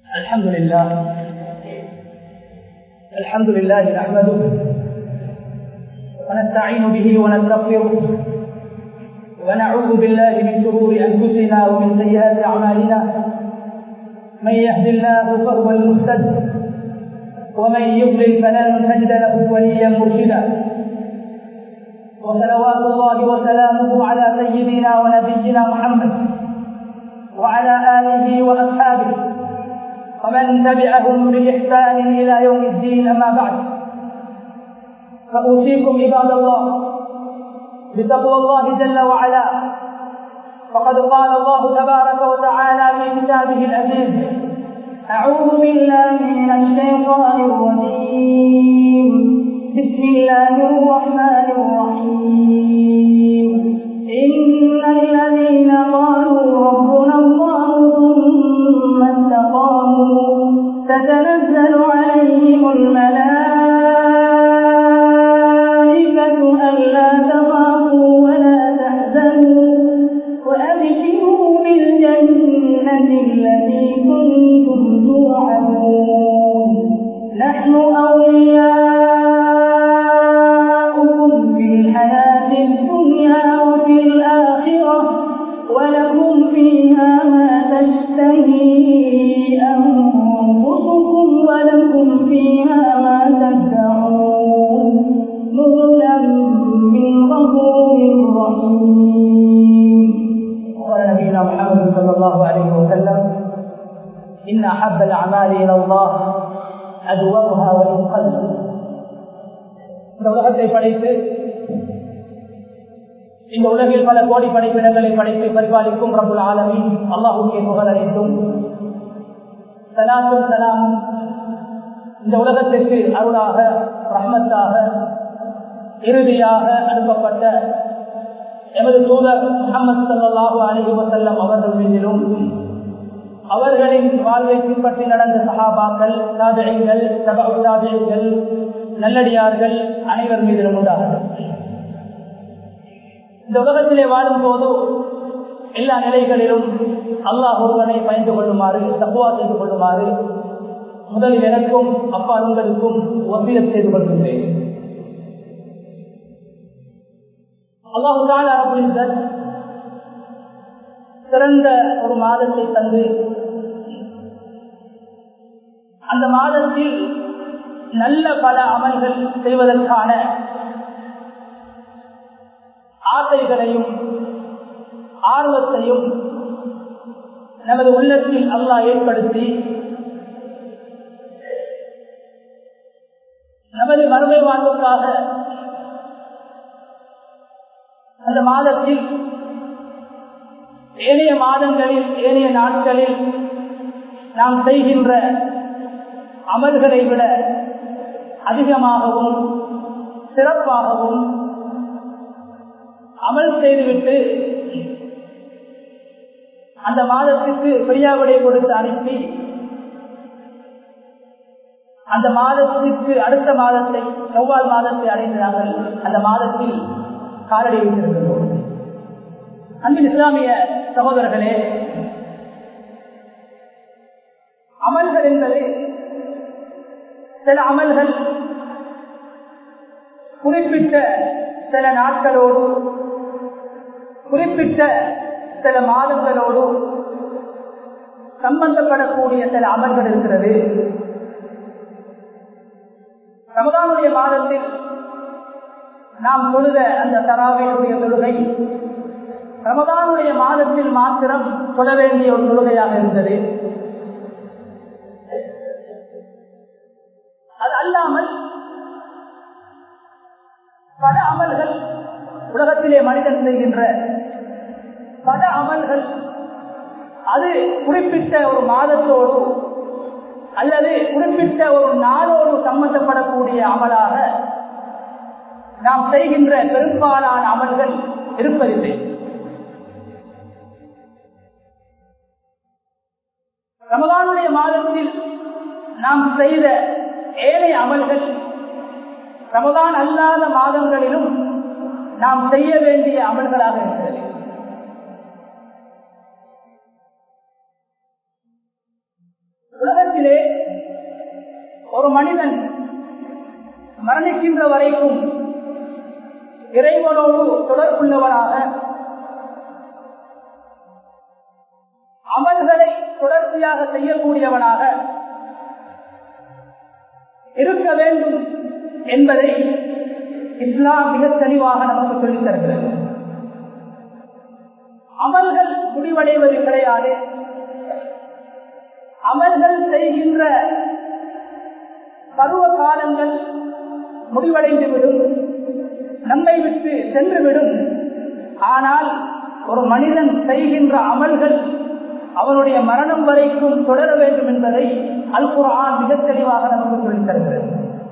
الحمد لله الحمد لله نحمده ونستعين به ونستغفره ونعوذ بالله من شرور انفسنا ومن سيئات اعمالنا من يهد الله فهو المهتد ومن يضلل فلن تجد له وليا مرشدا وصلوات الله وسلامه على سيدنا ونبينا محمد وعلى اله واصحابه ومن تبعهم باحسان الى يوم الدين اما بعد فاوصيكم عباد الله بتقوى الله جل وعلا فقد قال الله تبارك وتعالى في كتابه العزيز اعوذ بالله من الشيطان الرجيم بسم الله الرحمن الرحيم ان الذين قالوا ربنا الله ثم استقاموا تتنزل عليهم الملائكة ألا تخافوا ولا تحزنوا وأبشروا بالجنة التي كنتم توعدون نحن أولياؤكم في الحياة الدنيا وفي الآخرة ولكم فيها ما تشتهي أنفسكم ولكم فيها ما تدعون نزلا من غفور رحيم قال نبينا محمد صلى الله عليه وسلم إن أحب الأعمال إلى الله أدومها وإن قل இந்த உலகத்தை படைத்து இந்த உலகில் பல கோடி படைப்பினங்களை படைத்து பரிபாலிக்கும் ரபுல் ஆலமி அல்லாஹுடைய புகழ் அனைத்தும் சலாமும் சலாமும் இந்த உலகத்திற்கு அருளாக ரஹ்மத்தாக இறுதியாக அனுப்பப்பட்ட எமது தூதர் முகமது சல்லாஹூ அலஹி வசல்லம் அவர்கள் மீதிலும் அவர்களின் வாழ்வை பின்பற்றி நடந்த சகாபாக்கள் தாபிகள் தாபிகள் நல்லடியார்கள் அனைவர் மீதிலும் உண்டாக இந்த உலகத்திலே வாழும் போது எல்லா நிலைகளிலும் அல்லாஹ் ஒருவனை பயந்து கொள்ளுமாறு தப்புவா செய்து கொள்ளுமாறு முதலில் எனக்கும் அப்பா உங்களுக்கும் ஒசியம் செய்து கொள்கின்றேன் அல்லாஹு சிறந்த ஒரு மாதத்தை தந்து அந்த மாதத்தில் நல்ல பல அமல்கள் செய்வதற்கான ஆசைகளையும் ஆர்வத்தையும் நமது உள்ளத்தில் அல்லாஹ் ஏற்படுத்தி நமது மறுமை வாழ்வுக்காக அந்த மாதத்தில் ஏனைய மாதங்களில் ஏனைய நாட்களில் நாம் செய்கின்ற அமல்களை விட அதிகமாகவும் சிறப்பாகவும் அமல் செய்துவிட்டு அந்த மாதத்திற்கு பெரியாவுடைய கொடுத்து அனுப்பி அந்த மாதத்திற்கு அடுத்த மாதத்தை செவ்வாய் மாதத்தை அடைந்தார்கள் அந்த மாதத்தில் காலடி வைத்திருக்கிறோம் அன்பின் இஸ்லாமிய சகோதரர்களே அமல்கள் என்பது சில அமல்கள் குறிப்பிட்ட சில நாட்களோடு குறிப்பிட்ட சில மாதங்களோடு சம்பந்தப்படக்கூடிய சில அமல்கள் இருக்கிறது ரமதானுடைய மாதத்தில் நாம் தொழுத அந்த தராவையுடைய தொழுகை ரமதானுடைய மாதத்தில் மாத்திரம் சொல்ல வேண்டிய ஒரு தொழுகையாக இருந்தது அது அல்லாமல் பல அமல்கள் உலகத்திலே மனிதன் செய்கின்ற பல அமல்கள் அது குறிப்பிட்ட ஒரு மாதத்தோடு அல்லது குறிப்பிட்ட ஒரு நாளோடு சம்பந்தப்படக்கூடிய அமலாக நாம் செய்கின்ற பெரும்பாலான அமல்கள் இருப்பதில்லை ரமதானுடைய மாதத்தில் நாம் செய்த ஏழை அமல்கள் ரமதான் அல்லாத மாதங்களிலும் நாம் செய்ய வேண்டிய அமல்களாக இருக்கிறது உலகத்தில் உலகத்திலே ஒரு மனிதன் மரணிக்கின்ற வரைக்கும் இறைவனோடு தொடர்புள்ளவனாக அமல்களை தொடர்ச்சியாக செய்யக்கூடியவனாக இருக்க வேண்டும் என்பதை இஸ்லாம் மிக தெளிவாக நமக்கு சொல்லித் தருகிறது அமல்கள் முடிவடைவது கிடையாது அமல்கள் செய்கின்ற பருவ காலங்கள் முடிவடைந்துவிடும் நம்மை விட்டு சென்றுவிடும் ஆனால் ஒரு மனிதன் செய்கின்ற அமல்கள் அவனுடைய மரணம் வரைக்கும் தொடர வேண்டும் என்பதை அல் குரான் மிக தெளிவாக நமக்கு சொல்லித் தருகிறது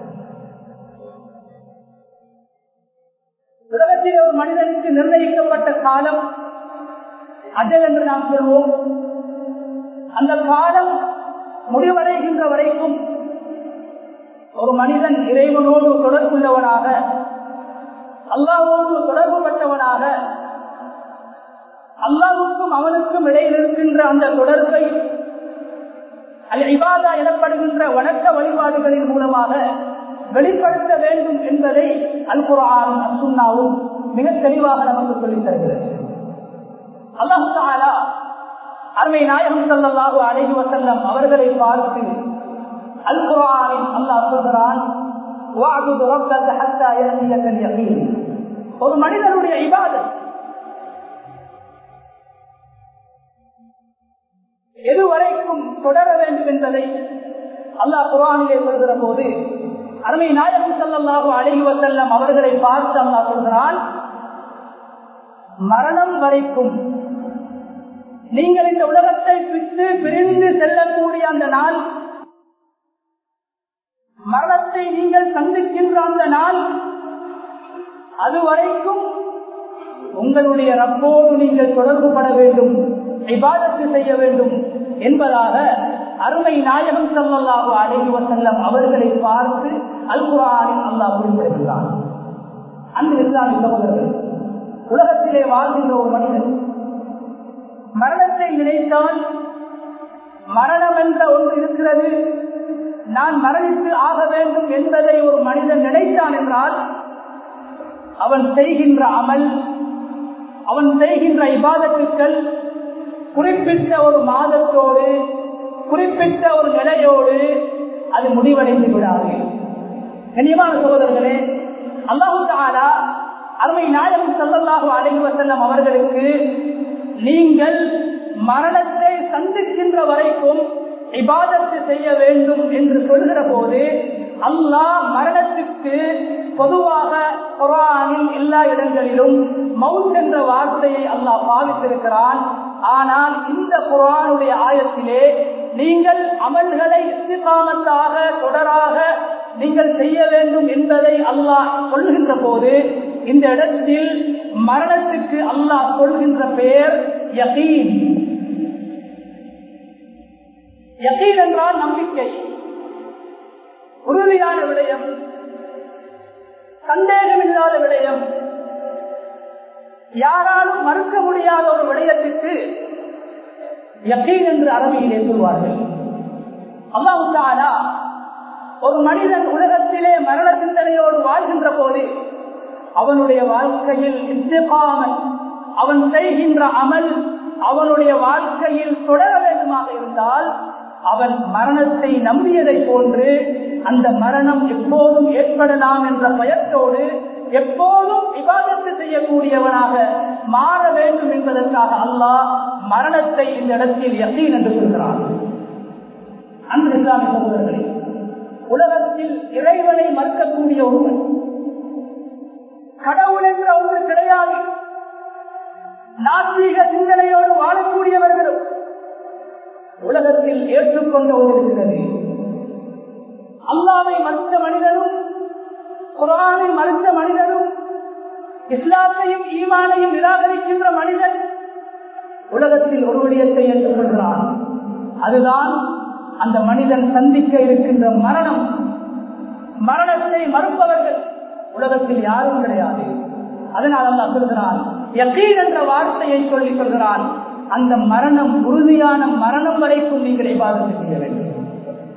உலகத்தில் ஒரு மனிதனுக்கு நிர்ணயிக்கப்பட்ட காலம் அஜல் என்று நாம் சொல்வோம் அந்த காலம் முடிவடைகின்ற வரைக்கும் ஒரு மனிதன் இறைவனோடு தொடர்புள்ளவனாக அல்லாவோடு தொடர்புபட்டவனாக அல்லாவுக்கும் அவனுக்கும் இடையில் இருக்கின்ற அந்த தொடர்பை அல் இபாதா எனப்படுகின்ற வணக்க வழிபாடுகளின் மூலமாக வெளிப்படுத்த வேண்டும் என்பதை அல் குரானும் அசுன்னாவும் மிக தெளிவாக நமக்கு சொல்லித் தருகிறது அல்லாஹு தாலா அருமை நாயகம் சல்லாஹூ அழகி வசல்லம் அவர்களை பார்த்து அல் குரானின் அல்லாஹ் சொல்கிறான் ஒரு மனிதனுடைய இபாதத் எதுவரைக்கும் தொடர வேண்டும் என்பதை அல்லாஹ் குரானிலே சொல்கிற போது அருமை நாயகம் சல்லாஹூ அழகி வசல்லம் அவர்களை பார்த்து அல்லாஹ் சொல்கிறான் மரணம் வரைக்கும் நீங்கள் இந்த உலகத்தை விட்டு பிரிந்து செல்லக்கூடிய அந்த நாள் மரணத்தை நீங்கள் சந்திக்கின்ற அந்த நாள் அதுவரைக்கும் உங்களுடைய ரப்போடு நீங்கள் தொடர்பு பட வேண்டும் இபாதத்து செய்ய வேண்டும் என்பதாக அருமை நாயகம் சல்லாஹு அழகி வசல்லம் அவர்களை பார்த்து அல் குரானில் அல்லாஹ் குறிப்பிடுகிறான் அந்த இஸ்லாமிய சகோதரர்கள் உலகத்திலே வாழ்கின்ற ஒரு மனிதன் மரணத்தை நினைத்தால் மரணம் என்ற ஒன்று இருக்கிறது நான் மரணித்து ஆக வேண்டும் என்பதை ஒரு மனிதன் நினைத்தான் என்றால் அவன் செய்கின்ற அமல் அவன் செய்கின்ற இபாதத்துக்கள் குறிப்பிட்ட ஒரு மாதத்தோடு குறிப்பிட்ட ஒரு நிலையோடு அது முடிவடைந்து விடாது கண்ணியமான சகோதரர்களே அல்லாஹு தாலா அருமை நாயகம் செல்லல்லாஹு அலைஹி வசல்லம் அவர்களுக்கு நீங்கள் மரணத்தை சந்திக்கின்ற வரைக்கும் இபாதத்து செய்ய வேண்டும் என்று சொல்கிற போது அல்லாஹ் மரணத்துக்கு பொதுவாக குரானில் எல்லா இடங்களிலும் மவுத் என்ற வார்த்தையை அல்லாஹ் பாவித்திருக்கிறான் ஆனால் இந்த குரானுடைய ஆயத்திலே நீங்கள் அமல்களை இஸ்திகாமத்தாக தொடராக நீங்கள் செய்ய வேண்டும் என்பதை அல்லாஹ் சொல்கின்ற போது இந்த இடத்தில் மரணத்துக்கு அல்லாஹ் சொல்கின்ற பெயர் யகீன் யகீன் என்றால் நம்பிக்கை உறுதியான விடயம் சந்தேகமில்லாத விடயம் யாராலும் மறுக்க முடியாத ஒரு விடயத்துக்கு யக்கீன் என்று அரபியிலே சொல்வார்கள் அல்லாவுத்தாலா ஒரு மனிதன் உலகத்திலே மரண சிந்தனையோடு வாழ்கின்ற போது அவனுடைய வாழ்க்கையில் இஸ்திகாமல் அவன் செய்கின்ற அமல் அவனுடைய வாழ்க்கையில் தொடர வேண்டுமாக இருந்தால் அவன் மரணத்தை நம்பியதை போன்று அந்த மரணம் எப்போதும் ஏற்படலாம் என்ற பயத்தோடு எப்போதும் விவாதத்து செய்யக்கூடியவனாக மாற வேண்டும் என்பதற்காக அல்லாஹ் மரணத்தை இந்த இடத்தில் யசீன் என்று சொல்கிறான் அன்று இஸ்லாமிய சகோதரர்களே உலகத்தில் இறைவனை மறுக்கக்கூடிய ஒருவன் கடவுள் என்ற ஒன்று கிடையாது நாத்திக சிந்தனையோடு வாழக்கூடியவர்களும் உலகத்தில் ஏற்றுக்கொண்ட ஒன்று இருக்கிறது அல்லாவை மறுத்த மனிதனும் குரானை மறுத்த மனிதனும் இஸ்லாத்தையும் ஈமானையும் நிராகரிக்கின்ற மனிதன் உலகத்தில் ஒரு விடயத்தை ஏற்றுக்கொள்கிறான் அதுதான் அந்த மனிதன் சந்திக்க இருக்கின்ற மரணம் மரணத்தை மறுப்பவர்கள் உலகத்தில் யாரும் கிடையாது அதனால் அல்லா சொல்கிறான் யக்கீன் என்ற வார்த்தையை சொல்லி சொல்கிறான் அந்த மரணம் உறுதியான மரணம் வரைக்கும் நீங்கள் இவ்வாறு செய்ய வேண்டும்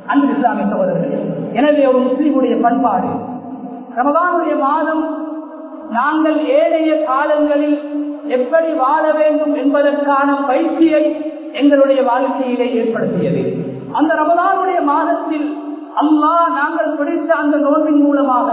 இஸ்லாமிய சகோதரர்களே எனவே ஒரு முஸ்லிமுடைய பண்பாடு ரமதானுடைய மாதம் நாங்கள் ஏழைய காலங்களில் எப்படி வாழ வேண்டும் என்பதற்கான பயிற்சியை எங்களுடைய வாழ்க்கையிலே ஏற்படுத்தியது அந்த ரமதானுடைய மாதத்தில் அல்லாஹ் நாங்கள் பிடித்த அந்த நோன்பின் மூலமாக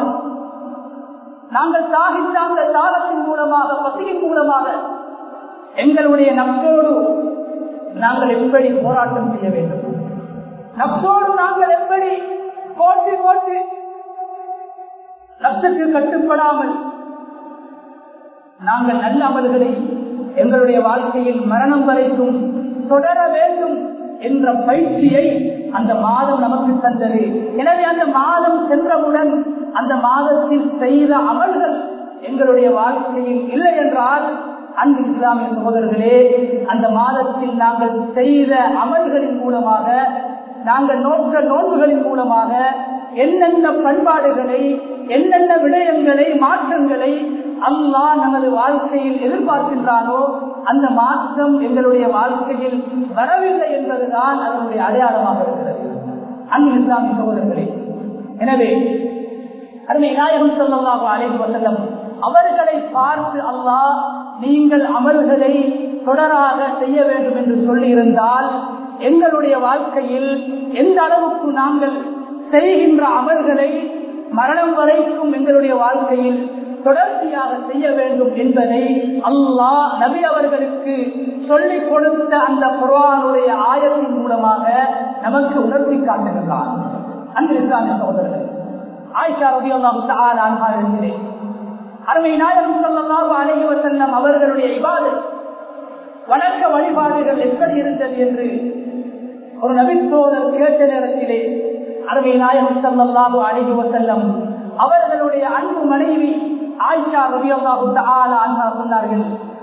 நாங்கள் சாகித்த அந்த தாகத்தின் மூலமாக பசியின் மூலமாக எங்களுடைய நப்சோடு நாங்கள் எப்படி போராட்டம் செய்ய வேண்டும் நப்சோடு நாங்கள் எப்படி போட்டு போட்டு நப்சுக்கு கட்டுப்படாமல் நாங்கள் நல்ல அமல்களை எங்களுடைய வாழ்க்கையில் மரணம் வரைக்கும் தொடர வேண்டும் என்ற பயிற்சியை அந்த மாதம் நமக்கு தந்தது எனவே அந்த மாதம் சென்றவுடன் அந்த மாதத்தில் செய்த அமல்கள் எங்களுடைய வாழ்க்கையில் இல்லை என்றால் அன்பு இஸ்லாமிய சகோதரர்களே அந்த மாதத்தில் நாங்கள் செய்த அமல்களின் மூலமாக நாங்கள் நோக்க நோன்புகளின் மூலமாக என்னென்ன பண்பாடுகளை என்னென்ன விடயங்களை மாற்றங்களை அல்லாஹ் நமது வாழ்க்கையில் எதிர்பார்க்கின்றானோ அந்த மாற்றம் எங்களுடைய வாழ்க்கையில் வரவில்லை என்பதுதான் அதனுடைய அடையாளமாக இருக்கிறது அன்பு இஸ்லாமிய சகோதரர்களே எனவே அருமை நாயகம் சொல்லலாம் அழைத்து வசல்லம் அவர்களை பார்த்து அல்லாஹ் நீங்கள் அமல்களை தொடராக செய்ய வேண்டும் என்று சொல்லியிருந்தால் எங்களுடைய வாழ்க்கையில் எந்த அளவுக்கு நாங்கள் செய்கின்ற அமல்களை மரணம் வரைக்கும் எங்களுடைய வாழ்க்கையில் தொடர்ச்சியாக செய்ய வேண்டும் என்பதை அல்லாஹ் நபி அவர்களுக்கு சொல்லிக் கொடுத்த அந்த குரானுடைய ஆயத்தின் மூலமாக நமக்கு உணர்த்தி காட்டுகின்றான் அன்பு இஸ்லாமிய சகோதரர்கள் ஆயிஷா ரவி அல்லாஹு எழுந்தினேன் அருமை நாயகம் சொல்லலாம் அழகி வசல்லம் அவர்களுடைய இவாது வணக்க வழிபாடுகள் எப்படி இருந்தது என்று ஒரு நபிசோதர் கேட்ட நேரத்திலே அருமை நாயகம் சொல்லல்லாஹு அழகி வசல்லம் அவர்களுடைய அன்பு மனைவி ஆயிஷா ரவி அல்லாஹு அன்ஹா சொன்னார்கள்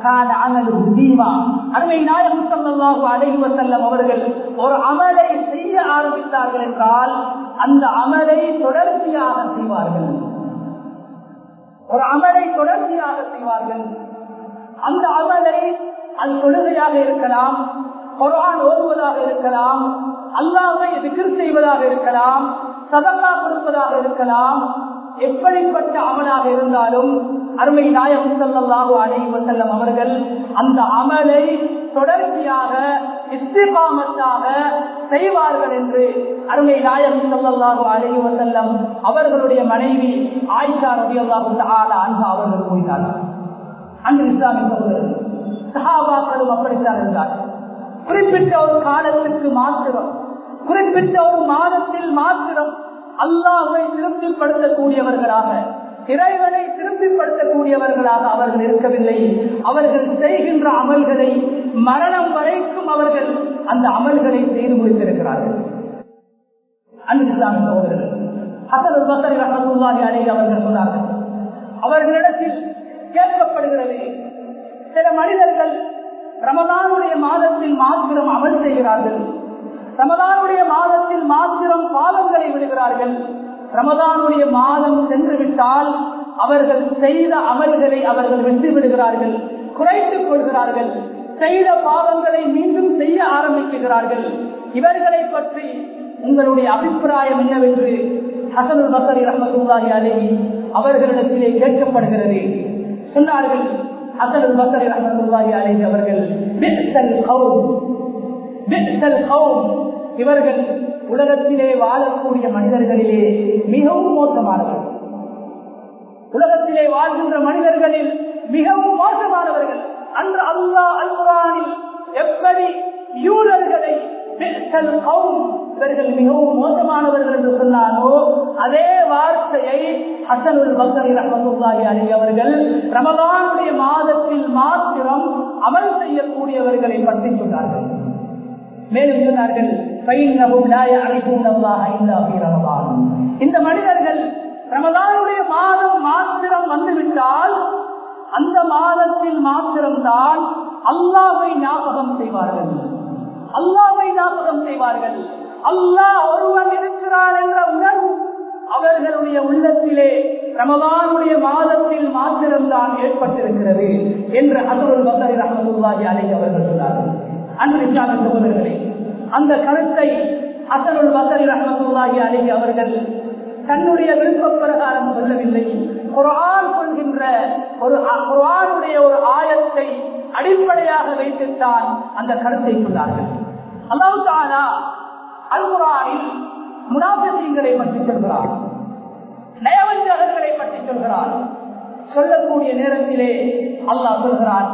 அருமை நாயகம் சொல்லல்லாஹு அழகி வசல்லம் அவர்கள் ஒரு அமலை செய்ய ஆரம்பித்தார்கள் என்றால் அந்த அமலை தொடர்ச்சியாக செய்வார்கள் ஒரு அமலை தொடர்ச்சியாக செய்வார்கள் அந்த அமலை அது தொழுகையாக இருக்கலாம் குரான் ஓதுவதாக இருக்கலாம் அல்லாமை விக்கிர் செய்வதாக இருக்கலாம் சதங்கா கொடுப்பதாக இருக்கலாம் எப்படிப்பட்ட அமலாக இருந்தாலும் அருமை நாயகம் செல்லல்லாஹு அலைஹி வசல்லம் அவர்கள் அந்த அமலை தொடர்ச்சியாக இஸ்திகாமத்தாக செய்வார்கள் என்று அருமை நாயகம் செல்லல்லாஹு அலைஹி வசல்லம் அவர்களுடைய மனைவி ஆயிஷா ரவி அல்லாஹு அன்பா அவர்கள் கூறினார்கள் அன்று இஸ்லாமிய சகோதரர்கள் சஹாபாக்களும் அப்படித்தான் இருந்தார்கள் குறிப்பிட்ட ஒரு காலத்துக்கு மாத்திரம் குறிப்பிட்ட ஒரு மாதத்தில் மாத்திரம் அல்லாஹை திருப்திப்படுத்தக்கூடியவர்களாக இறைவனை திருப்திப்படுத்தக்கூடியவர்களாக அவர்கள் இருக்கவில்லை அவர்கள் செய்கின்ற அமல்களை மரணம் வரைக்கும் அவர்கள் அந்த அமல்களை செய்து முடித்திருக்கிறார்கள் அன்பு இஸ்லாமிய சகோதரர்கள் ஹசன் பசரி ரஹமத்துல்லாஹி அலைஹி அவர்கள் சொன்னார்கள் அவர்களிடத்தில் கேட்கப்படுகிறது சில மனிதர்கள் ரமதானுடைய மாதத்தில் மாத்திரம் அமல் செய்கிறார்கள் ரமதானுடைய மாதத்தில் மாத்திரம் பாதங்களை விடுகிறார்கள் ரமதானுடைய மாதம் சென்று விட்டால் அவர்கள் செய்த அமல்களை அவர்கள் வென்று விடுகிறார்கள் குறைத்துக் கொள்கிறார்கள் செய்த பாவங்களை மீண்டும் செய்ய ஆரம்பிக்கிறார்கள் இவர்களை பற்றி உங்களுடைய அபிப்பிராயம் என்னவென்று ஹசனுல் பசரி ரஹமத்துல்லாஹி அலேஹி அவர்களிடத்திலே கேட்கப்படுகிறது சொன்னார்கள் ஹசனுல் பசரி ரஹமத்துல்லாஹி அலேஹி அவர்கள் இவர்கள் உலகத்திலே வாழக்கூடிய மனிதர்களிலே மிகவும் மோசமானவர்கள் உலகத்திலே வாழ்கின்ற மனிதர்களில் மிகவும் மோசமானவர்கள் அன்று அல்லா அல் குரானில் எப்படி யூதர்களை இவர்கள் மிகவும் மோசமானவர்கள் என்று சொன்னாரோ அதே வார்த்தையை ஹசனுல் பக்கரி ரஹமத்துல்லாஹி அலி அவர்கள் ரமதானுடைய மாதத்தில் மாத்திரம் அமல் செய்யக்கூடியவர்களை பற்றி சொன்னார்கள் மேலும் சொன்னார்கள் இந்த மனிதர்கள் ரமதானுடைய மாதம் மாத்திரம் வந்துவிட்டால் அந்த மாதத்தில் மாத்திரம்தான் அல்லாவை ஞாபகம் செய்வார்கள் அல்லாவை ஞாபகம் செய்வார்கள் அல்லாஹ் ஒருவன் இருக்கிறான் என்ற உணர்வு அவர்களுடைய உள்ளத்திலே ரமதானுடைய மாதத்தில் மாத்திரம்தான் ஏற்பட்டிருக்கிறது என்று அசருல் பசரி ரஹமத்துல்லாஹி அலை அவர்கள் சொன்னார்கள் அன்பு இஸ்லாமிய சகோதரர்களே அந்த கருத்தை அசனுல் பசரி ரஹமத்துல்லாஹி அலி அவர்கள் தன்னுடைய விருப்ப பிரகாரம் சொல்லவில்லை குரான் சொல்கின்ற ஒரு குரானுடைய ஒரு ஆயத்தை அடிப்படையாக வைத்துத்தான் அந்த கருத்தை சொன்னார்கள் அல்லாஹு தாலா அல் குரானில் முனாபிசீங்களை பற்றி சொல்கிறார் நயவஞ்சகர்களை பற்றி சொல்கிறார் சொல்லக்கூடிய நேரத்திலே அல்லாஹ் சொல்கிறார்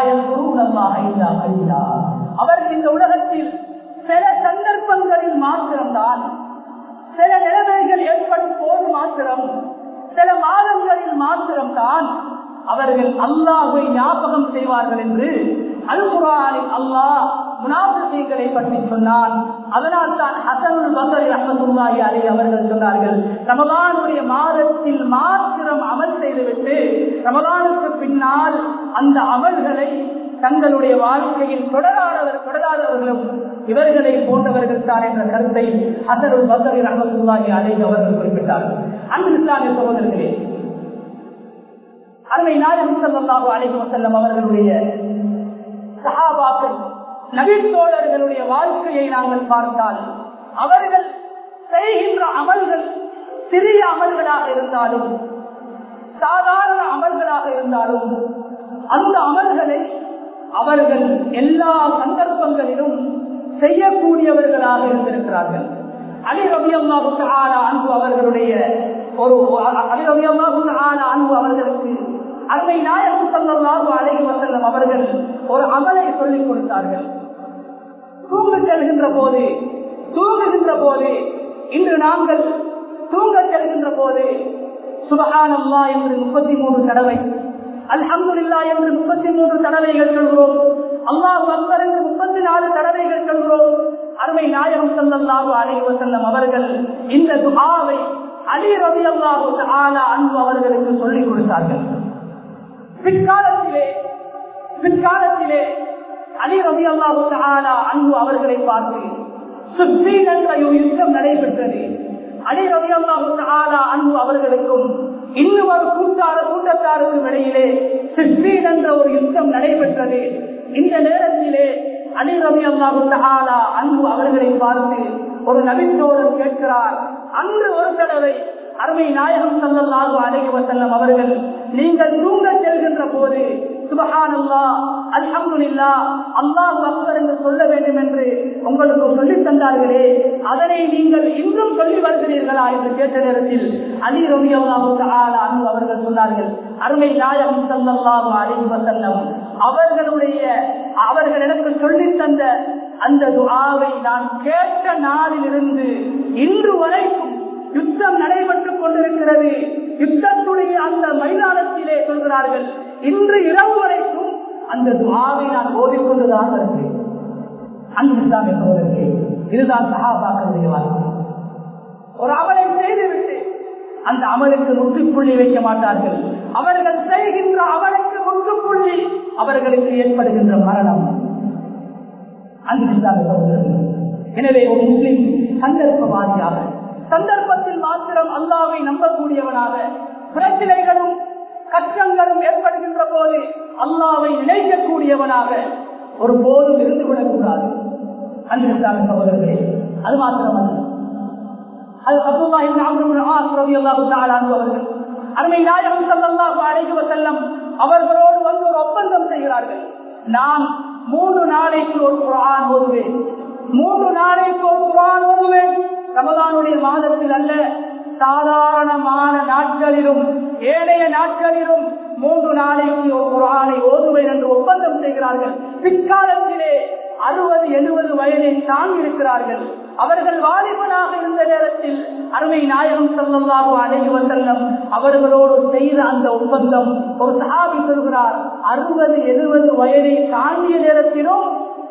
அவர்கள் இந்த உலகத்தில் சில சந்தர்ப்பங்களில் மாத்திரம்தான் சில நிலைமைகள் ஏற்படும் போது மாத்திரம் சில மாதங்களில் மாத்திரம்தான் அவர்கள் அல்லாஹை ஞாபகம் செய்வார்கள் என்று அல்குரானில் அல்லாஹ் முனாபிசைகளை பற்றி சொன்னான் அதனால் தான் ஹசனுல் பசரி அஹமதுல்லாஹி அலி அவர்கள் சொன்னார்கள் ரமதானுடைய மாதத்தில் மாத்திரம் அமல் செய்துவிட்டு ரமதானுக்கு பின்னால் அந்த அமல்களை தங்களுடைய வாழ்க்கையில் தொடராதவர் தொடராதவர்களும் இவர்களை போன்றவர்கள் தான் என்ற கருத்தை ஹசனுல் பசரி அஹமதுல்லாஹி அலி அவர்கள் குறிப்பிட்டார்கள் அன்பு இஸ்லாமிய சகோதரர்களே அருமை நாயகம் செல்லல்லாஹு அலைஹி வஸல்லம் அவர்களுடைய சஹாபாக்கள் நபித்தோழர்களுடைய வாழ்க்கையை நாங்கள் பார்த்தால் அவர்கள் செய்கின்ற அமல்கள் சிறிய அமல்களாக இருந்தாலும் சாதாரண அமல்களாக இருந்தாலும் அந்த அமல்களை அவர்கள் எல்லா சந்தர்ப்பங்களிலும் செய்யக்கூடியவர்களாக இருந்திருக்கிறார்கள் அலி ரபி அல்லாஹு அன்பு அவர்களுடைய ஒரு அலி ரபி அல்லாஹு அன்பு அவர்களுக்கு அருமை நாயகம் சல்லாஹு அலைஹி வசல்லம் அவர்கள் ஒரு அமலை சொல்லிக் கொடுத்தார்கள் தூங்க செல்கின்ற போது தூங்குகின்ற போது இன்று நாங்கள் தூங்க செல்கின்ற போது சுபஹான் அல்லா என்று முப்பத்தி மூன்று தடவை அல்ஹம்துல்லா என்று முப்பத்தி மூன்று தடவைகள் சொல்கிறோம் அல்லாஹ் அக்பர் என்று முப்பத்தி நாலு தடவைகள் சொல்கிறோம் அருமை நாயகம் சல்லல்லாஹு அலைஹி வசல்லம் அவர்கள் இந்த துஆவை அலி ரவி அல்லாஹு ஆலா அன்பு அவர்களுக்கு சொல்லிக் கொடுத்தார்கள் பிற்காலத்திலே பிற்காலத்திலே அலி ரவி அல்லாஹு ஆலா அன்பு அவர்களை பார்த்து சுத்தீன் என்ற யுத்தம் நடைபெற்றது அலி ரவி அல்லாஹு ஆலா அன்பு அவர்களுக்கும் இன்னும் ஒரு கூட்டாள கூட்டத்தாருக்கும் இடையிலே சித்தீன் என்ற ஒரு யுத்தம் நடைபெற்றது இந்த நேரத்திலே அலி ரவி அல்லாஹு ஆலா அன்பு அவர்களை பார்த்து ஒரு நபித்தோழர் கேட்கிறார் அன்று ஒரு தடவை அருமை நாயகம் சல்லல்லாஹு அலைஹி வஸல்லம் அவர்கள் நீங்கள் தூங்க செல்கின்ற போது சுபஹானல்லா அல்ஹம்துலில்லா அல்லாஹ் அக்பர் என்று சொல்ல வேண்டும் என்று உங்களுக்கு சொல்லி தந்தார்களே அதனை நீங்கள் இன்னும் சொல்லி வருகிறீர்களா என்று கேட்ட நேரத்தில் அலி ரவி அல்லாஹு அன்பு அவர்கள் சொன்னார்கள் அருமை நாயகம் சல்லல்லாஹு அலைஹி வஸல்லம் அவர்களுடைய அவர்கள் எனக்கு சொல்லி தந்த அந்த துஆவை நான் கேட்ட நாளிலிருந்து இன்று வரைக்கும் யுத்தம் நடைபெற்றுக் கொண்டிருக்கிறது யுத்தத்துடைய அந்த மைதானத்திலே சொல்கிறார்கள் இன்று இரவு வரைக்கும் அந்த துவாவை நான் ஓதிக்கொண்டுதான் இருக்கிறேன் அன்பு இஸ்லாமிய சகோதரர்களே இதுதான் சகாபாக்களுடைய வாழ்க்கை ஒரு அமலை செய்துவிட்டு அந்த அமலுக்கு முற்றுப்புள்ளி வைக்க மாட்டார்கள் அவர்கள் செய்கின்ற அமலுக்கு முற்றுப்புள்ளி அவர்களுக்கு ஏற்படுகின்ற மரணம் அன்பு இஸ்லாமிய சகோதரர்களே எனவே ஒரு முஸ்லிம் சந்தர்ப்பவாதியாக சந்தர்ப்பத்தில் மாத்திரம் அல்லாவை நம்பக்கூடியவனாக பிரச்சனைகளும் கஷ்டங்களும் ஏற்படுகின்ற போது அல்லாவை நினைக்கக்கூடியவனாக ஒரு போதும் இருந்து விடக்கூடாது அன்பு சகோதரர்களே அது மாத்திரமல்ல அது அவர்கள் அருமை நாயகம் சல்லாஹு அழைக்கு செல்லம் அவர்களோடு வந்து ஒரு ஒப்பந்தம் செய்கிறார்கள் நான் மூன்று நாளைக்கு ஒரு குரான் ஓதுவேன் மூன்று நாளைக்கு ஒரு குரான் ஓதுவேன் ரமதானுடைய மாதத்தில் அல்ல சாதாரணமான நாட்களிலும் ஏனைய நாட்களிலும் மூன்று நாளைக்கு ஒரு குரானை ஓதுவேன் என்று ஒப்பந்தம் செய்கிறார்கள் பிற்காலத்திலே அறுபது எழுபது வயதை தாங்கி இருக்கிறார்கள் அவர்கள் வாலிபனாக இருந்த நேரத்தில் அருமை நாயகம் செல்லல்லாகோ அழகி வசல்லம் அவர்களோடு செய்த அந்த ஒப்பந்தம் ஒரு சஹாபி சொல்கிறார் அறுபது எழுபது வயதை தாண்டிய நேரத்திலும்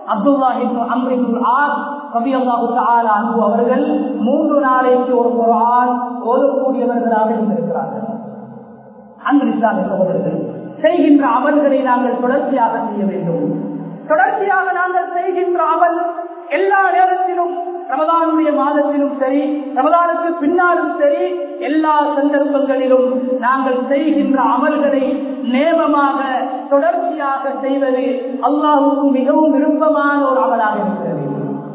அன்பு அவர்கள் மூன்று நாளைக்கு ஒரு குரான் ஓதக்கூடியவர்களாக இருந்திருக்கிறார்கள் அன்பு இஸ்லாமிய சகோதரர்கள் செய்கின்ற அமல்களை நாங்கள் தொடர்ச்சியாக செய்ய வேண்டும் தொடர்ச்சியாக நாங்கள் செய்கின்ற அமல் எல்லா நேரத்திலும் ரமதானுடைய மாதத்திலும் சரி ரமதானுக்கு பின்னாலும் சரி எல்லா சந்தர்ப்பங்களிலும் நாங்கள் செய்கின்ற அமல்களை நேமமாக தொடர்ச்சியாக செய்வது அல்லாஹுக்கு மிகவும் விருப்பமான ஒரு அமலாக இருக்கிறது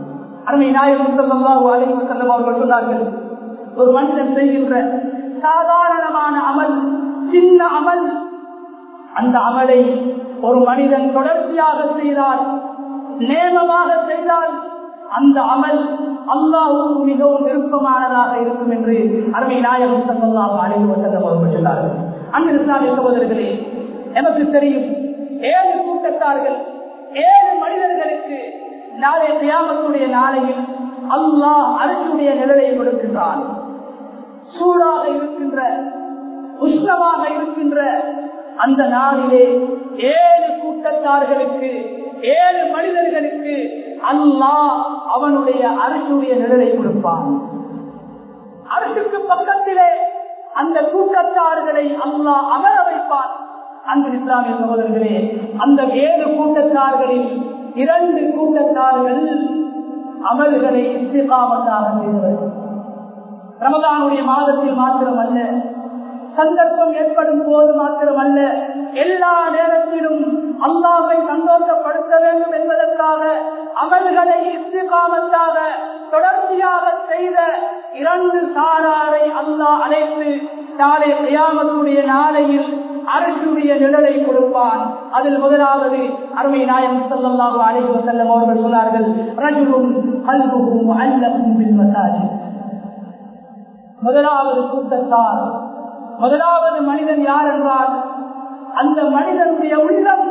அருமை நாயகம் சொல்லல்லாஹு அலைஹி வஸல்லம் அவர்கள் சொன்னார்கள் ஒரு மனிதன் செய்கின்ற சாதாரணமான அமல் சின்ன அமல் அந்த அமலை ஒரு மனிதன் தொடர்ச்சியாக செய்தால் நேமமாக செய்தால் அந்த அமல் அல்லாஹுக்கு மிகவும் விருப்பமானதாக இருக்கும் என்று அருமை நாயகம் சல்லாஹு அலைஹி வஸல்லம் அவர்கள் சொன்னார்கள் அன்பு இஸ்லாமிய சகோதரர்களே எனக்கு தெரியும் ஏழு கூட்டத்தார்கள் ஏழு மனிதர்களுக்கு நாளை கியாமத்துடைய நாளையில் அல்லாஹ் அரசுடைய நிழலை கொடுக்கின்றான் சூடாக இருக்கின்ற உஷ்ணமாக இருக்கின்ற அந்த நாளிலே ஏழு கூட்டத்தார்களுக்கு ஏழு மனிதர்களுக்கு அல்லாஹ் அவனுடைய அரசுடைய நிழலை கொடுப்பான் அரசுக்கு பக்கத்திலே அந்த கூட்டத்தார்களை அல்லாஹ் அமர வைப்பான் அன்பு இஸ்லாமிய சகோதரர்களே அந்த ஏழு கூட்டத்தார்களில் இரண்டு கூட்டத்தார்கள் அமல்களை இஸ்திகாமத்தாக செய்தவர்கள் ரமதானுடைய மாதத்தில் மாத்திரமல்ல சந்தர்ப்பம் ஏற்படும் போது மாத்திரமல்ல எல்லா நேரத்திலும் அல்லாவை சந்தோஷப்படுத்த வேண்டும் என்பதற்காக அமல்களை இஸ்திகாமத்தாக தொடர்ச்சியாக செய்த இரண்டு சாராரை அல்லாஹ் அழைத்து நாளை கியாமத்துடைய நாளையில் அரசுடைய நிழலை கொடுப்பான் அதில் முதலாவது அருமை நாயம் சொல்லல்லாஹு அலைஹி வஸல்லம் அவர்கள் சொன்னார்கள் ரஜுலும் கல்புகும் அல்லகும் பில் மசாஜித் முதலாவது கூட்டத்தார் முதலாவது மனிதன் யார் என்றால் அந்த மனிதனுடைய உள்ளம்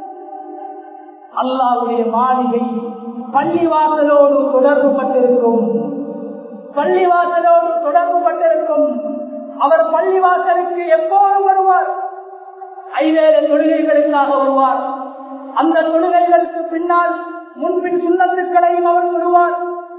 அல்லாவுடைய மாளிகை பள்ளிவாசலோடு தொடர்பு பட்டிருக்கும் பள்ளிவாசலோடு தொடர்பு பட்டிருக்கும் அவர் பள்ளிவாசலுக்கு எப்போதும் வருவார் ஐவேறு தொழுகைகளுக்காக வருவார் அந்த தொழுகைகளுக்கு பின்னால் முன்பின் சுண்ணத்துக்களையும் அவர் சொல்லுவார்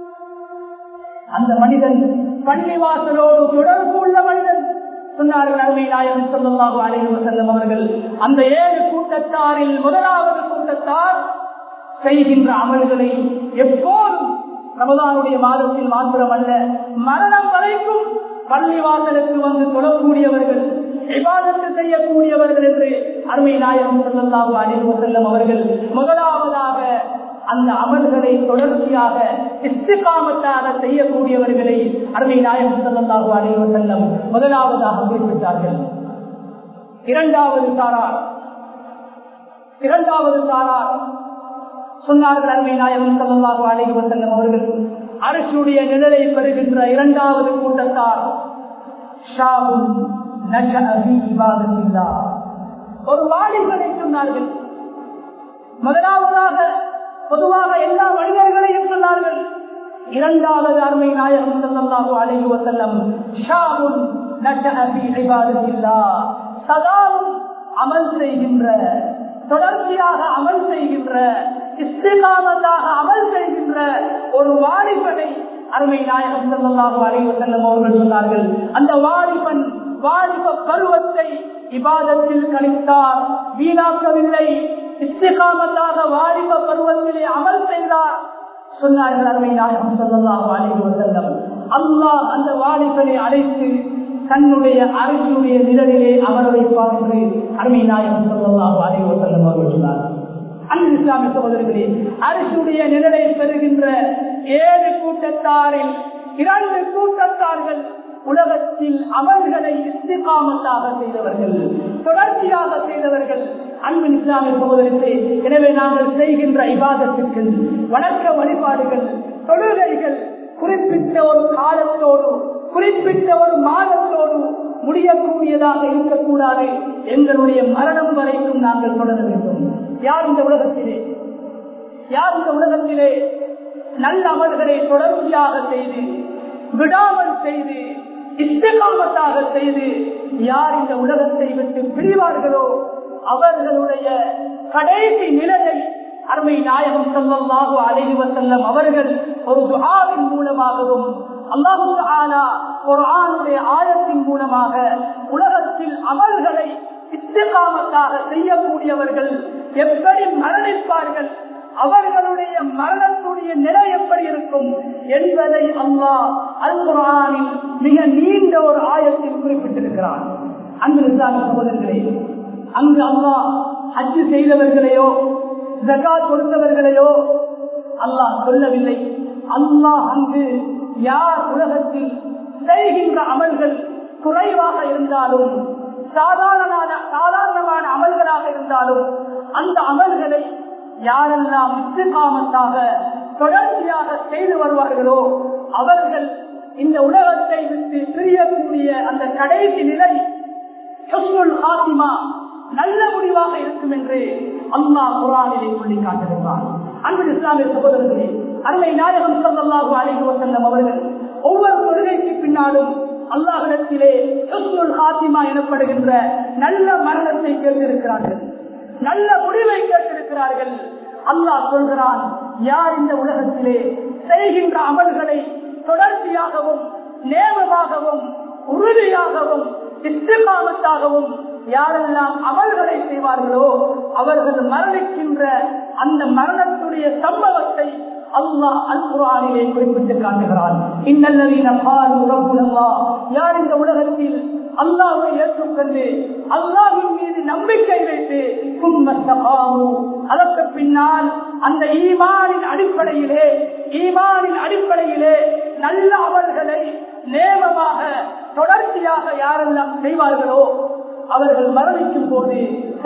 அந்த மனிதன் பள்ளிவாசலோடு தொடர்பு உள்ள மனிதன் சொன்னார்கள் அருமை நாயகம் சொல்லல்லாஹு அலைஹி வஸல்லம் அவர்கள் அந்த ஏழு கூட்டத்தாரில் முதலாவது கூட்டத்தார் செய்கின்ற அமல்களை எப்போதும் ரமதானுடைய மாதத்தில் மாத்திரமல்ல மரணம் வரைக்கும் பள்ளிவாசலுக்கு வந்து தொடரக்கூடியவர்கள் விவாதத்து செய்யக்கூடியவர்கள் என்று அருமை நாயகம் சொல்லல்லாஹு அலைஹி வஸல்லம் அவர்கள் முதலாவதாக அந்த அமல்களை தொடர்ச்சியாக இஸ்திகாமத்தாக செய்யக்கூடியவர்களை அருமை நாயகம் சொல்லல்லாஹு அலைஹி வஸல்லம் முதலாவதாக குறிப்பிட்டார்கள் இரண்டாவது சாரார் இரண்டாவது சாரார் சொன்னார்கள் அருமை நாயகம் சொல்லல்லாஹு அலைஹி வஸல்லம் அவர்கள் அரசுடைய நிழலை பெறுகின்ற இரண்டாவது கூட்டத்தார் ஷாவும் ஒரு வாலிபனை சொன்னார்கள் முதலாவதாக பொதுவாக எல்லா மனிதர்களையும் சொன்னார்கள் இரண்டாவது அருமை நாயகம் செல்லல்லாஹு அலைஹி வஸல்லம் ஷாவுன் நஷஅ ஃபீ இபாதத்தில்லாஹ் சதாவும் அமல் செய்கின்ற தொடர்ச்சியாக அமல் செய்கின்ற இஸ்திகாமத்தாக அமல் செய்கின்ற ஒரு வாலிபனை அருமை நாயகம் செல்லல்லாஹு அலைஹி வஸல்லம் அவர்கள் சொன்னார்கள் அந்த வாலிபன் வாலிப பருவத்தை இபாதத்தில் கழித்தார் வீணாக்கவில்லை இஸ்திகாமத்தாக வாலிப பருவத்திலே அமல் செய்தார் சொன்னார்கள் அருமை நாயகம் சொல்லலாம் வாலிப செல்லம் அல்லாஹ் அந்த வாலிபனை அழைத்து தன்னுடைய அரசுடைய நிழலிலே அமர வைப்பார் என்று அருமை நாயகம் சொல்லலாம் வாலிப செல்லம் அவர்கள் சொன்னார் அன்பு இஸ்லாமிய சகோதரர்களே அரசுடைய நிழலை பெறுகின்ற ஏழு கூட்டத்தாரில் இரண்டு கூட்டத்தார்கள் உலகத்தில் அமல்களை இஸ்திகாமத்தாக செய்தவர்கள் தொடர்ச்சியாக செய்தவர்கள் அன்பு இஸ்லாமிய சகோதரத்தை எனவே நாங்கள் செய்கின்ற இபாதத்திற்கு வணக்க வழிபாடுகள் தொழுகைகள் குறிப்பிட்ட ஒரு காலத்தோடு குறிப்பிட்ட ஒரு மாதத்தோடு முடியக்கூடியதாக இருக்கக்கூடாது எங்களுடைய மரணம் வரைக்கும் நாங்கள் தொடர வேண்டும் யார் இந்த உலகத்திலே யார் இந்த உலகத்திலே நல்ல அமல்களை தொடர்ச்சியாக செய்து விடாமல் செய்து இஷ்டகாமத்தாக செய்து யார் இந்த உலகத்தை விட்டு பிரிவார்களோ அவர்களுடைய கடைசி நிலையை அருமை நாயகம் சொல்லல்லாஹு அலைஹி வசல்லம் அவர்கள் ஒரு துஆவின் மூலமாகவும் அல்லாஹு ஆனா ஒரு ஆணுடைய ஆயத்தின் மூலமாக உலகத்தில் அமல்களை இஸ்திகாமத்தாக செய்யக்கூடியவர்கள் எப்படி மரணிப்பார்கள் அவர்களுடைய மரணத்துடைய நிலை எப்படி இருக்கும் என்பதை அல்லாஹ் அல் குரானில் மிக நீண்ட ஒரு ஆயத்தில் குறிப்பிட்டிருக்கிறான் அன்பு இஸ்லாமிய சகோதரர்களே அங்கு அல்லாஹ் ஹஜ்ஜு செய்தவர்களையோ ஜகா கொடுத்தவர்களையோ அல்லாஹ் சொல்லவில்லை அல்லாஹ் அங்கு யார் உலகத்தில் செய்கின்ற அமல்கள் குறைவாக இருந்தாலும் சாதாரணமான சாதாரணமான அமல்களாக இருந்தாலும் அந்த அமல்களை யாரெல்லாம் இஸ்திகாமத்தாக தொடர்ச்சியாக செய்து வருவார்களோ அவர்கள் இந்த உலகத்தை விட்டு பிரியக்கூடிய அந்த கடைசி நிலை ஹஸ்னுல் ஹாத்திமா நல்ல முடிவாக இருக்கும் என்று அல்லாஹ் குரானிலே சொல்லி காட்டுகிறார் அன்பு இஸ்லாமிய சகோதரர்களே அருமை நாயகம் சல்லாஹூ அலைஹி வசல்லம் அவர்கள் ஒவ்வொரு கொள்கைக்கு பின்னாலும் அல்லாஹிடத்திலே ஹஸ்னுல் ஹாத்திமா எனப்படுகின்ற நல்ல மரணத்தை கேட்டிருக்கிறார்கள் நல்ல முடிவை கேட்டிருக்கிறார்கள் அல்லாஹ் சொல்கிறான் யார் இந்த உலகத்திலே செய்கின்ற அமல்களை தொடர்ச்சியாகவும் நேமமாகவும் உறுதியாகவும் இஸ்திகாமத்தாகவும் யாரெல்லாம் அமல்களை செய்வார்களோ அவர்கள் மரணிக்கின்ற அந்த மரணத்துடைய சம்பவத்தை அல்லாஹ் அல் குரானிலே குறிப்பிட்டு காட்டுகிறான் இன்னல்லவீன பால் உறப்புலல்லா யார் இந்த உலகத்தில் அல்லாவை ஏற்றுக்கொண்டு அல்லாவின் மீது நம்பிக்கை வைத்து அதற்கு பின்னால் அந்த ஈமானின் அடிப்படையிலே ஈமானின் அடிப்படையிலே நல்ல அமல்களை நேமமாக தொடர்ச்சியாக யாரெல்லாம் செய்வார்களோ அவர்கள் மரணிக்கும் போது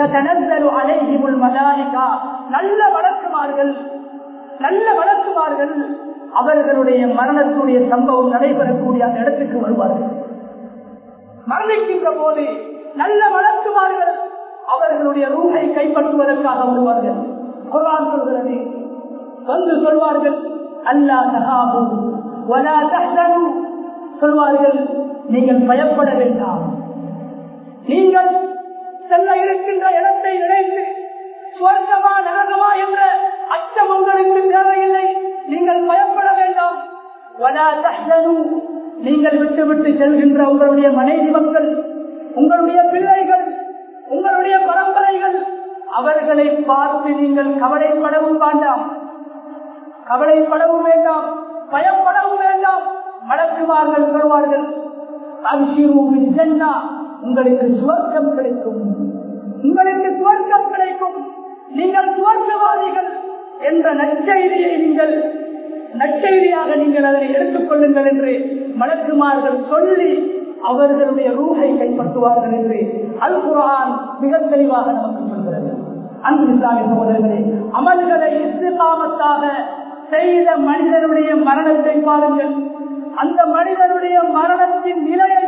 நல்ல வழக்குமார்கள் நல்ல வழக்குமார்கள் அவர்களுடைய மரணத்துடைய சம்பவம் நடைபெறக்கூடிய அந்த இடத்துக்கு வருவார்கள் மரணிக்கின்ற போது நல்ல வழக்குமார்கள் அவர்களுடைய ரூகை கைப்பற்றுவதற்காக வருவார்கள் குரான் சொல்கிறது வந்து சொல்வார்கள் அல்லா தகாபு வலா தஹ்சனு சொல்வார்கள் நீங்கள் பயப்பட வேண்டாம் நீங்கள் செல்ல இருக்கின்ற இடத்தை நினைத்து சுவர்க்கமா நரகமா என்ற அச்சம் உங்களுக்கு தேவையில்லை நீங்கள் பயப்பட வேண்டாம் வலா தஹ்சனு நீங்கள் விட்டு விட்டு செல்கின்ற உங்களுடைய மனைவி மக்கள் உங்களுடைய பிள்ளைகள் உங்களுடைய பரம்பரைகள் அவர்களை பார்த்து நீங்கள் கவலைப்படவும் வேண்டாம் கவலைப்படவும் வேண்டாம் பயப்படவும் வேண்டாம் மலக்குமார்கள் சொல்வார்கள் உங்களுக்கு சுவர்க்கம் கிடைக்கும் உங்களுக்கு சுவர்க்கம் கிடைக்கும் நீங்கள் சுவர்க்கவாதிகள் என்ற நற்செய்தியை நீங்கள் நற்செய்தியாக நீங்கள் அதனை எடுத்துக் கொள்ளுங்கள் என்று மலக்குமார்கள் சொல்லி அவர்களுடைய ரூகை கைப்பற்றுவார்கள் என்று அல் குரான் மிக தெளிவாக நமக்கு சொல்கிறது அன்பு இஸ்லாமிய சகோதரர்களே அமல்களை இஸ்லாமத்தாக செய்த மனிதனுடைய மரணத்தை பாருங்கள் அந்த மனிதனுடைய மரணத்தின் நிலையை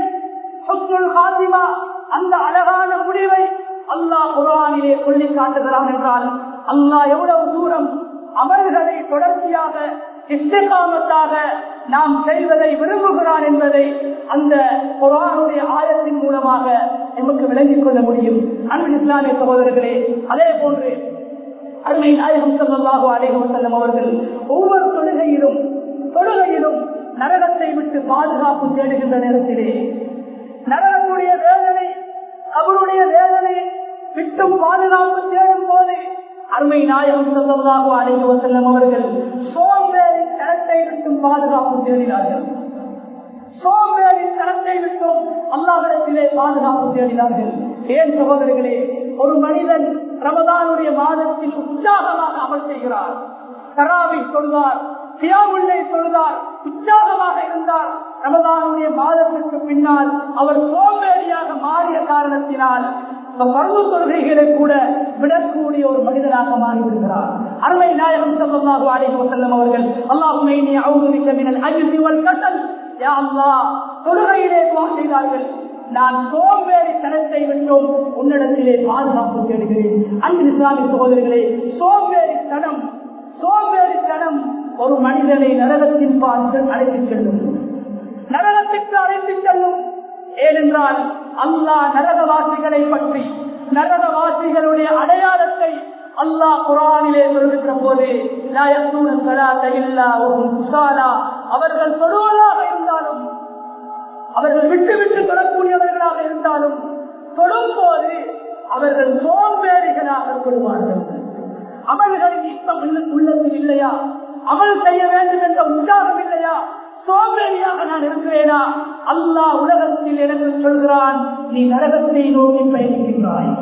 அந்த அழகான முடிவை அல்லாஹ் குரானிலே சொல்லி காட்டுகிறான் என்றால் அல்லாஹ் எவ்வளவு தூரம் அமல்களை தொடர்ச்சியாக இஸ்திகாமத்தாக நாம் செய்வதை விரும்புகிறான் என்பதை அந்த குரானுடைய ஆயத்தின் மூலமாக நமக்கு விளங்கிக் கொள்ள முடியும் அன்பு இஸ்லாமிய சகோதரர்களே அதே போன்று அருமை நாயகம் செல்லாக அலைகம் செல்லும் அவர்கள் ஒவ்வொரு தொழுகையிலும் தொழுகையிலும் நரகத்தை விட்டு பாதுகாப்பு தேடுகின்ற நேரத்திலே நரகத்துடைய வேதனை அவருடைய வேதனை விட்டும் பாதுகாப்பு தேடும் போது அருமை நாயகம் செல்லதாக அழைத்து செல்லும் அவர்கள் சோம்பேறி தனத்தை விட்டும் பாதுகாப்பு தேடினார்கள் சோம்பேறி தனத்தை விட்டும் அல்லாவிடத்திலே பாதுகாப்பு தேடினார்கள் ஏன் சகோதரர்களே ஒரு மனிதன் ரமதானுடைய மாதத்தில் உற்சாகமாக அமல் செய்கிறார் தராவை சொல்வார் தியாவுள்ளை சொல்வார் உற்சாகமாக இருந்தார் ரமதானுடைய மாதத்திற்கு பின்னால் அவர் சோம்பேறியாக மாறிய காரணத்தினால் பருவ கொள்கைகளை கூட விடக்கூடிய ஒரு மனிதனாக மாறிவிடுகிறார் அருமை நாயகம் சல்லாஹு அலைஹி வஸல்லம் அவர்கள் அல்லாஹுமே நீ அவுதுபிக்க மினல் அஜ்ஸி வல் கஸல் யா அல்லாஹ் தொழுகையிலே துஆ செய்தார்கள் நான் சோம்பேறி தனத்தை விட்டோம் உன்னிடத்திலே பாதுகாப்பு தேடுகிறேன் அன்பு இஸ்லாமிய சகோதரர்களே சோம்பேறி தனம் சோம்பேறி தனம் ஒரு மனிதனை நரகத்தின் பார்த்து அழைத்துச் செல்லும் நரகத்திற்கு அழைத்துச் செல்லும் ஏனென்றால் அல்லாஹ் நரகவாசிகளை பற்றி நரகவாசிகளுடைய அடையாளத்தை அல்லாஹ் குரானிலே சொல்கின்ற போது அவர்கள் தொழுவதாக இருந்தாலும் அவர்கள் விட்டு விட்டு தொழக்கூடியவர்களாக இருந்தாலும் தொடும் போது அவர்கள் சோம்பேறிகளாக கொள்வார்கள் அமல்களின் இஷ்டம் உள்ளத்தில் இல்லையா அமல் செய்ய வேண்டும் என்ற உற்சாகம் இல்லையா சோம்பேறியாக நான் இருக்கிறேனா அல்லாஹ் உலகத்தில் எனக்கு சொல்கிறான் நீ நரகத்தை நோக்கி பயணிக்கின்றாய்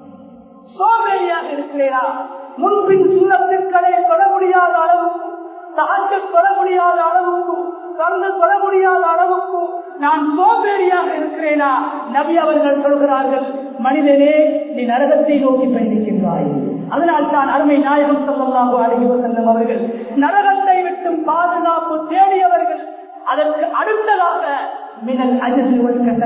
சோம்பேறியாக இருக்கிறேனா முன்பின் சுண்ணத்திற்களை தொட முடியாத அளவுக்கு தாக்க சொல்ல முடியாத அளவுக்கு தொடர்ந்து சொல்ல முடியாத அளவுக்கு நான் சோம்பேறியாக இருக்கிறேனா நபி அவர்கள் சொல்கிறார்கள் மனிதனே நீ நரகத்தை நோக்கி பயணிக்கின்றாய் அதனால் தான் அருமை நாயகம் சொல்லலாக அழகிவர் செல்லும் அவர்கள் நரகத்தை விட்டும் பாதுகாப்பு தேடியவர்கள் அதற்கு அடுத்ததாக மினல் அஜில்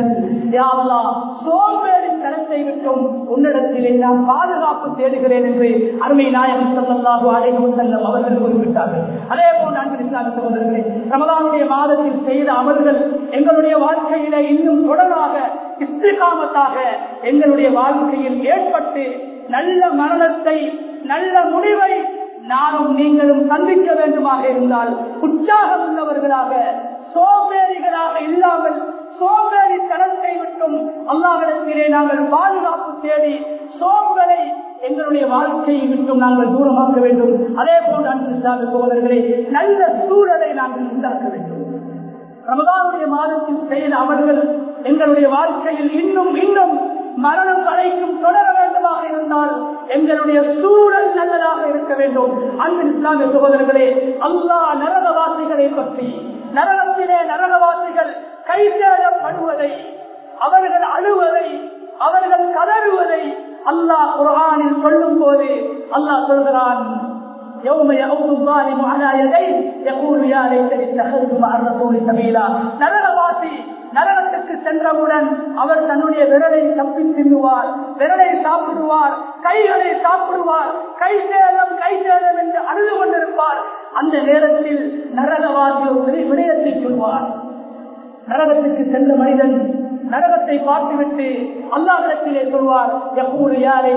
சோம்பேறி தரத்தை விட்டும் உன்னிடத்திலே நான் பாதுகாப்பு தேடுகிறேன் என்று அருமை நாயகம் சொல்லலாக அழைக்கும் செல்லும் அவர்கள் குறிப்பிட்டார்கள் அதே போன்று அன்பு இஸ்லாமிய சகோதரர்களே ரமதானுடைய மாதத்தில் செய்த அமல்கள் எங்களுடைய வாழ்க்கையில இன்னும் தொடராக இஸ்திகாமத்தாக எங்களுடைய வாழ்க்கையில் ஏற்பட்டு நல்ல மரணத்தை நல்ல முடிவை நானும் நீங்களும் சந்திக்க வேண்டுமாக இருந்தால் உற்சாகம் உள்ளவர்களாக சோம்பேறிகளாக இல்லாமல் சோம்பேறி தனத்தை விட்டும் அல்லாவிடத்திலே நாங்கள் பாதுகாப்பு தேடி சோம்பலை எங்களுடைய வாழ்க்கையை விட்டும் நாங்கள் தூரமாக்க வேண்டும் அதே போன்று அன்பு இஸ்லாமிய சோதரர்களே நல்ல சூழலை நாங்கள் உண்டாக்க வேண்டும் ரமதானுடைய மாதத்தில் செய்த அமல்கள் எங்களுடைய வாழ்க்கையில் இன்னும் இன்னும் மரணம் வரைக்கும் தொடர வேண்டுமாக இருந்தால் எங்களுடைய சூழல் நல்லதாக இருக்க வேண்டும் அன்பு இஸ்லாமிய சகோதரர்களே அல்லா நரகவாசிகளை பற்றி நரகத்திலே நரகவாசிகள் கை சேதப்படுவதை அவர்கள் அழுவதை அவர்கள் கதறுவதை அல்லாஹ் குரானில் சொல்லும் போது அல்லாஹ் சொல்கிறான் يوم يعود الظالم على يديه يقول يا ليتني اتخذت مع الرسول سبيلا நரகவாசி நரகத்துக்கு சென்றவுடன் அவர் தன்னுடைய விரலை தப்பி தின்னுவார் விரலை சாப்பிடுவார் கைகளை சாப்பிடுவார் கை சேதம் கை சேதம் என்று அழுது கொண்டிருப்பார் அந்த நேரத்தில் நரகவாசி ஒரு விடயத்தை சொல்வார் நரகத்துக்கு சென்ற மனிதன் நரகத்தை பார்த்துவிட்டு அல்லாஹிடத்திலே சொல்வார் எப்போது யாரை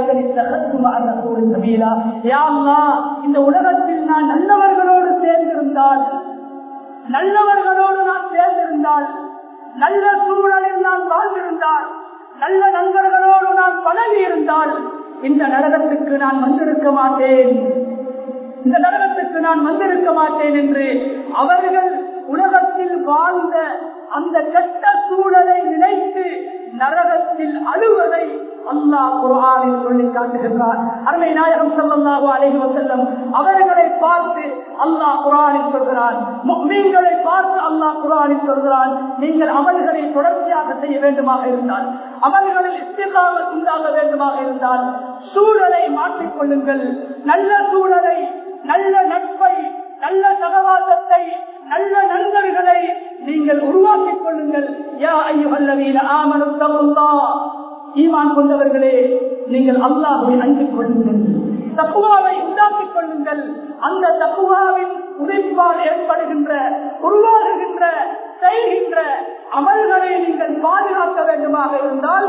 இந்த உலகத்தில் நான் நல்லவர்களோடு சேர்ந்திருந்தால் நல்லவர்களோடு நான் சேர்ந்திருந்தால் நல்ல சூழலில் நான் வாழ்ந்திருந்தால் நல்ல நண்பர்களோடு நான் பழகி இருந்தால் இந்த நரகத்துக்கு நான் வந்திருக்க மாட்டேன் இந்த நரகத்துக்கு நான் வந்திருக்க மாட்டேன் என்று அவர்கள் உலகத்தில் வாழ்ந்த அந்த கெட்ட சூழலை நினைத்து நரகத்தில் அழுவதை அல்லாஹ் குரானில் சொல்லி காட்டுகின்றார் அருமை நாயகம் செல்லல்லாஹு அலைஹி வஸல்லம் அவர்களை பார்த்து அல்லாஹ் குரானில் சொல்கிறான் முக்மீன்களை பார்த்து அல்லாஹ் குரானில் சொல்கிறான் நீங்கள் அமல்களை தொடர்ச்சியாக செய்ய வேண்டுமாக இருந்தால் அமல்களில் இஸ்திகாமல் உண்டாக வேண்டுமாக இருந்தால் சூழலை மாற்றிக் கொள்ளுங்கள் நல்ல சூழலை நல்ல நட்பை நல்ல சகவாசத்தை நல்ல நண்பர்களை நீங்கள் உருவாக்கிக் கொள்ளுங்கள் யா ஐயுகல்லவீன ஆமனுத்தமுல்லா ஈமான் கொண்டவர்களே நீங்கள் அல்லாஹை அஞ்சிக் கொள்ளுங்கள் தக்குவாவை உண்டாக்கிக் கொள்ளுங்கள் அந்த தக்குவாவின் உழைப்பால் ஏற்படுகின்ற உருவாகுகின்ற செய்கின்ற அமல்களை நீங்கள் பாதுகாக்க வேண்டுமாக இருந்தால்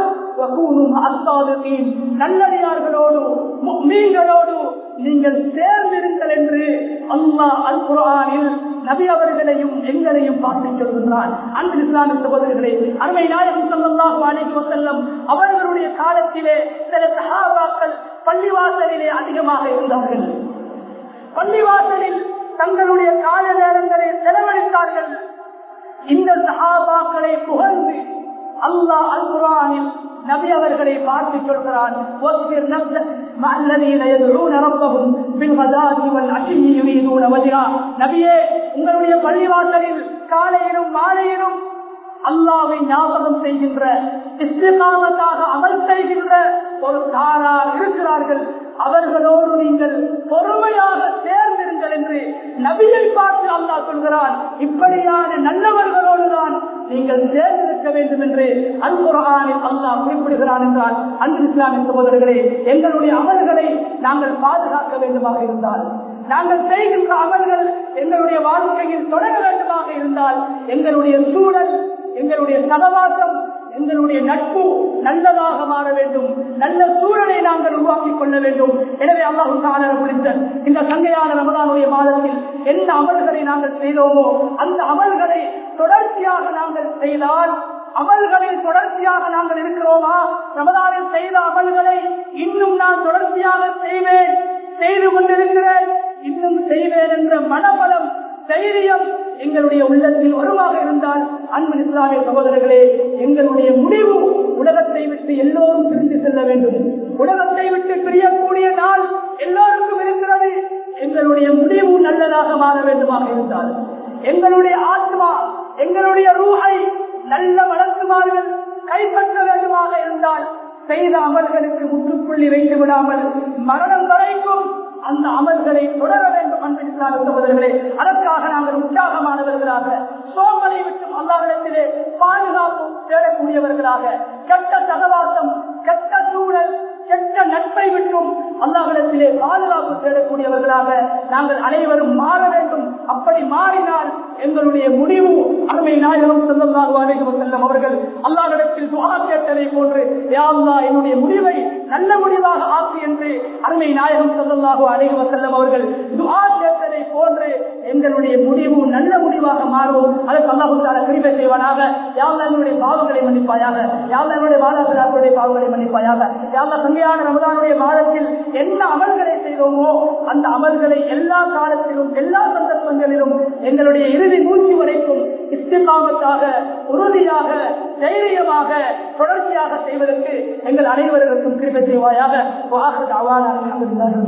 நல்லடியார்களோடு மீன்களோடு நீங்கள் சேர்ந்திருங்கள் என்று அல்லாஹ் அல் குரானில் நபி அவர்களையும் எங்களையும் பார்த்து சொல்கின்றார் அன்பு இஸ்லாமிய சகோதரர்களே அருமை நாயகம் சொல்லல்லாஹு அலைஹி வஸல்லம் அவர்களுடைய காலத்திலே சில சஹாபாக்கள் பள்ளிவாசலிலே அதிகமாக இருந்தார்கள் பள்ளிவாசலில் தங்களுடைய கால நேரங்களை செலவழித்தார்கள் இந்த சஹாபாக்களை புகழ்ந்து அல்லாஹ் அல் குரானில் நபி அவர்களை பார்த்து சொல்கிறான் நபியே உங்களுடைய பள்ளிவாசலில் காலையிலும் மாலையிலும் அல்லாவை ஞாபகம் செய்கின்ற இஸ்லாமத்தாக அமல் செய்கின்ற ஒரு தாரார் இருக்கிறார்கள் அவர்களோடு நீங்கள் பொறுமையாக சேர்ந்திருங்கள் என்று நபியை பார்த்து அல்லா சொல்கிறான் இப்படியான நல்லவர்களோடு தான் நீங்கள் சேர்ந்திருக்க வேண்டும் என்று அன்புரானில் அல்லாஹ் குறிப்பிடுகிறான் என்றால் அன்பு இஸ்லாமிய சகோதரர்களே எங்களுடைய அமல்களை நாங்கள் பாதுகாக்க வேண்டுமாக இருந்தால் நாங்கள் செய்கின்ற அமல்கள் எங்களுடைய வாழ்க்கையில் தொடர வேண்டுமாக இருந்தால் எங்களுடைய சூழல் எங்களுடைய சகவாசம் எங்களுடைய நட்பு நல்லதாக மாற வேண்டும் நல்ல சூழலை நாங்கள் உருவாக்கிக் கொள்ள வேண்டும் எனவே அல்லாஹு தாலர் குறித்த இந்த சங்கையான ரமதானுடைய மாதத்தில் எந்த அமல்களை நாங்கள் செய்தோமோ அந்த அமல்களை தொடர்ச்சியாக நாங்கள் செய்தால் அமல்களில் தொடர்ச்சியாக நாங்கள் இருக்கிறோமா ரமதானில் செய்த அமல்களை இன்னும் நான் தொடர்ச்சியாக செய்வேன் செய்து கொண்டிருக்கிறேன் இன்னும் செய்வேன் என்ற மனபலம் தைரியம் எங்களுடைய உள்ளத்தில் வருமாக இருந்தால் அன்பு இஸ்லாமிய சகோதரர்களே எங்களுடைய முடிவு உலகத்தை விட்டு எல்லோரும் பிரிந்து செல்ல வேண்டும் உலகத்தை விட்டு பிரியக்கூடிய நாள் எல்லோருக்கும் இருக்கிறது எங்களுடைய முடிவு நல்லதாக மாற வேண்டுமாக இருந்தால் எங்களுடைய ஆத்மா எங்களுடைய ரூஹை நல்ல வளர்க்குமாறுகள் கைப்பற்ற வேண்டுமாக இருந்தால் செய்த அமல்களுக்கு முற்றுப்புள்ளி வைத்து விடாமல் மரணம் வரைக்கும் அந்த அமல்களை தொடர வேண்டும் அன்பு இஸ்லாமிய சகோதரர்களே அதற்காக நாங்கள் உற்சாகமானவர்களாக சோம்பலை விட்டும் அல்லாவிடத்திலே பாதுகாப்பு தேடக்கூடியவர்களாக கெட்ட சகவாசம் கெட்ட சூழல் கெட்ட நட்பை விட்டும் அல்லாவிடத்திலே பாதுகாப்பு தேடக்கூடியவர்களாக நாங்கள் அனைவரும் மாற வேண்டும் அப்படி மாறினால் எங்களுடைய முடிவு அருமை நாயகம் செல்லல்லாஹு அலைஹி வஸல்லம் அவர்கள் அல்லாஹ்விடத்தில் துஆ கேட்டதை போன்று யா அல்லாஹ் என்னுடைய முடிவை நல்ல முடிவாக ஆக்கு என்று அருமை நாயகம் செல்லல்லாஹு அலைஹி வஸல்லம் அவர்கள் துஆ கேட்டதை போன்று எங்களுடைய முடிவு நல்ல முடிவாக மாறும் அதற்கு அல்லாஹு தஆலா கிருபை செய்வானாக யா அல்லாஹ் என்னுடைய பாவங்களை மன்னிப்பாயாக யா அல்லாஹ் என்னுடைய மாதாபிதாக்களுடைய பாவங்களை மன்னிப்பாயாக யா அல்லாஹ் சங்கையான ரமதானுடைய மாதத்தில் என்ன அமல்களை செய்தோமோ அந்த அமல்களை எல்லா காலத்திலும் எல்லா சந்தர்ப்பங்களிலும் எங்களுடைய இறுதி மூச்சு வரைக்கும் இஸ்திகாமத்தாக உறுதியாக தைரியமாக தொடர்ச்சியாக செய்வதற்கு எங்கள் அனைவருக்கும் கிருபை செய்வாயாக வாஹத் அவான் அல்ஹம்துலில்லாஹி